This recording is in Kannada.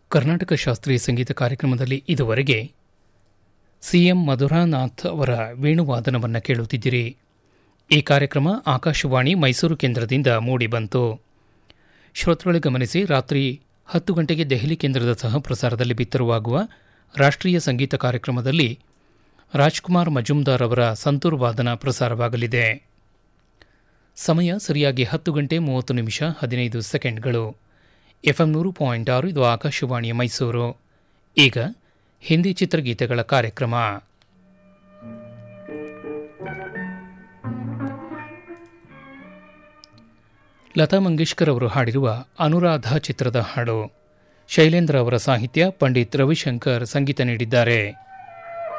ಕರ್ನಾಟಕ ಶಾಸ್ತ್ರೀಯ ಸಂಗೀತ ಕಾರ್ಯಕ್ರಮದಲ್ಲಿ ಇದುವರೆಗೆ ಸಿಎಂ ಮಧುರಾನಾಥ್ ಅವರ ವೇಣುವಾದನವನ್ನು ಕೇಳುತ್ತಿದ್ದಿರಿ ಈ ಕಾರ್ಯಕ್ರಮ ಆಕಾಶವಾಣಿ ಮೈಸೂರು ಕೇಂದ್ರದಿಂದ ಮೂಡಿಬಂತು ಶ್ರೋತೃಗಳು ಗಮನಿಸಿ ರಾತ್ರಿ ಹತ್ತು ಗಂಟೆಗೆ ದೆಹಲಿ ಕೇಂದ್ರದ ಸಹ ಪ್ರಸಾರದಲ್ಲಿ ಬಿತ್ತರವಾಗುವ ರಾಷ್ಟ್ರೀಯ ಸಂಗೀತ ಕಾರ್ಯಕ್ರಮದಲ್ಲಿ ರಾಜ್ಕುಮಾರ್ ಮಜುಮ್ದಾರ್ ಅವರ ಸಂತೂರ್ ವಾದನ ಪ್ರಸಾರವಾಗಲಿದೆ ಸಮಯ ಸರಿಯಾಗಿ ಹತ್ತು ಗಂಟೆ ಮೂವತ್ತು ನಿಮಿಷ ಹದಿನೈದು ಸೆಕೆಂಡ್ಗಳು ಎಫ್ಎಂ ನೂರು ಪಾಯಿಂಟ್ ಆರು ಇದು ಆಕಾಶವಾಣಿಯ ಮೈಸೂರು ಈಗ ಹಿಂದಿ ಚಿತ್ರಗೀತೆಗಳ ಕಾರ್ಯಕ್ರಮ ಲತಾ ಮಂಗೇಶ್ಕರ್ ಅವರು ಹಾಡಿರುವ ಅನುರಾಧ ಚಿತ್ರದ ಹಾಡು ಶೈಲೇಂದ್ರ ಅವರ ಸಾಹಿತ್ಯ ಪಂಡಿತ್ ರವಿಶಂಕರ್ ಸಂಗೀತ ನೀಡಿದ್ದಾರೆ